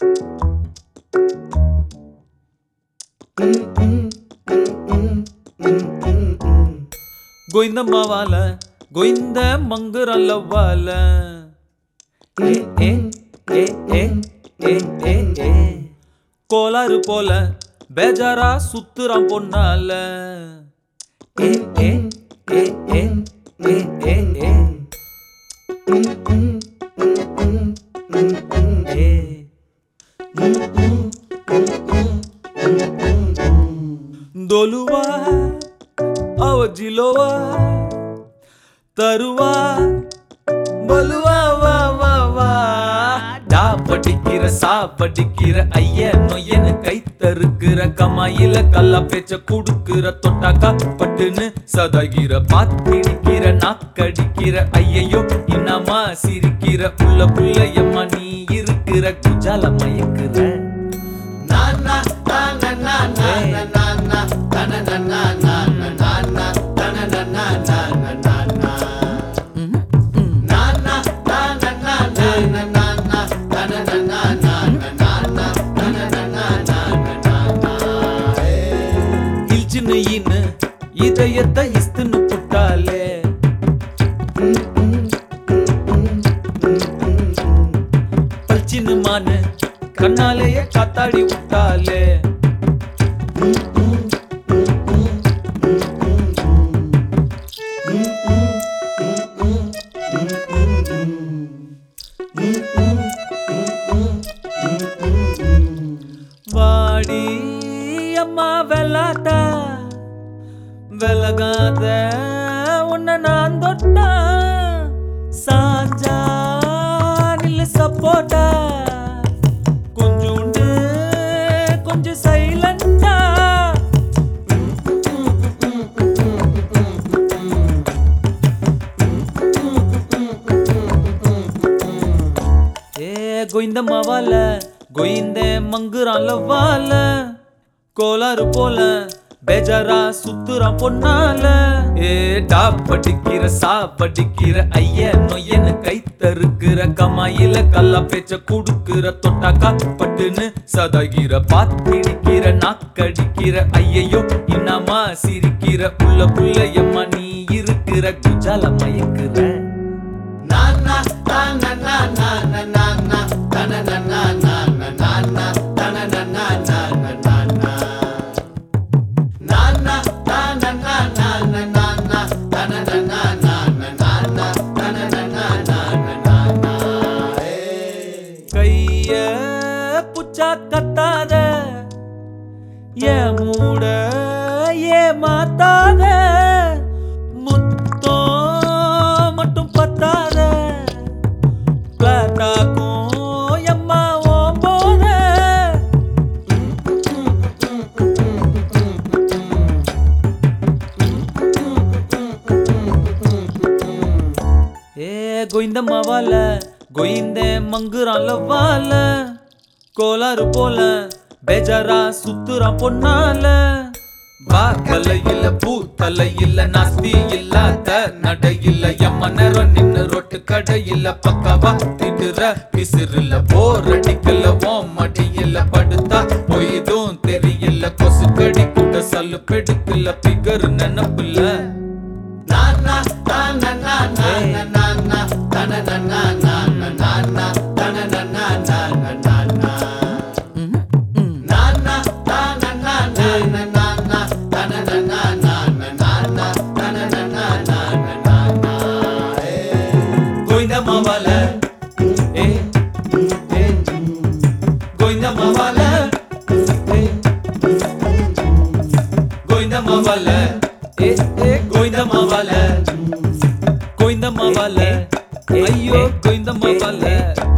గోయిందమ్మవాల గోయింద మంగురల్లవ్వాల ఏ ఏ ఏ ఏ ఏ ఏ ఏ கோளாறு போல பேஜாரா சுத்துறான் பொன்னால ஏ ஏ ஏ ஏ ஏ ஏ ஏ ஏ దొలువా అవజిలోవా தருவா பலுவா வா வா வா டா படிக்கிற சா படிக்கிற ஐய நொய்யனு கை தருக்கிற கமாயில கல்லா பேச்ச குடுக்கிற தொட்டாக்கா பட்டுன்னு சதகிற பாத்திடிக்கிற நாக்கடிக்கிற ஐயையோ இன்னமா சிரிக்கிற புள்ள புள்ளையம்மா நீ இருக்கிற குஜால மயக்குற இல்ச்சின்னு ஈன்னு இதயத்தை இஸ்துன்னு புட்டாலே பல்ச்சின்னு மானு கண்ணாலேயே காத்தாடி விட்டாலே வாடி அம்மா வெள்ளாட்ட விலகாத உன்னை நான் தொட்டா சாஞ்சா நில்லு சப்போட்டா கொஞ்சோண்டு கொஞ்சம் சைலண்டா ஏ கோயிந்தம்மா வால கோயிந்தே மங்குறான்ல வால கோளாறு போல பேஜாரா சுத்துறான் பொன்னால ஏ டா படிக்கிற சா படிக்கிற ஐய நொய்யனு கை தருக்கிற கமாயில கல்லா பேச்ச குடுக்கிற தொட்டாக்கா பட்டுன்னு சதகிற பாத்திடிக்கிற நாக்கடிக்கிற ஐயையோ இன்னமா சிரிக்கிற புள்ள புள்ளையம்மா நீ இருக்கிற குஜால மயக்குற கைய புச்சா கத்தாத ஏ மூட ஏ மாத்தாத முத்தோ மட்டும் பத்தாத பிளாட்டாக்கும் எம்மா ஓம் போத ஏ கோயிந்தம்மா வால கோயிந்தே மங்குறான்ல வால கோளாறு போல பேஜாரா சுத்துறான் பொன்னால வா தலையில பூ தலையில நாஸ்தி இல்லாத நடையில எம்ம நேரம் நின்னு ரொட்டு கடையில பக்கவா திடுற பிசிறுல போர் அடிக்கல ஓ மடியில படுத்தா பொய்தும் தெரியல கொசு கடி கூட சல்லு பெடுக்கல பிகர் நினப்புல கோயிந்தம்மா வால ஏ ஏ கோயிந்தம்மா வால ஏ கோயிந்தம்மா வால ஏ ஏ கோயிந்தம்மா வால கோயிந்தம்மா வால ஐயோ கோயிந்தம்மா வால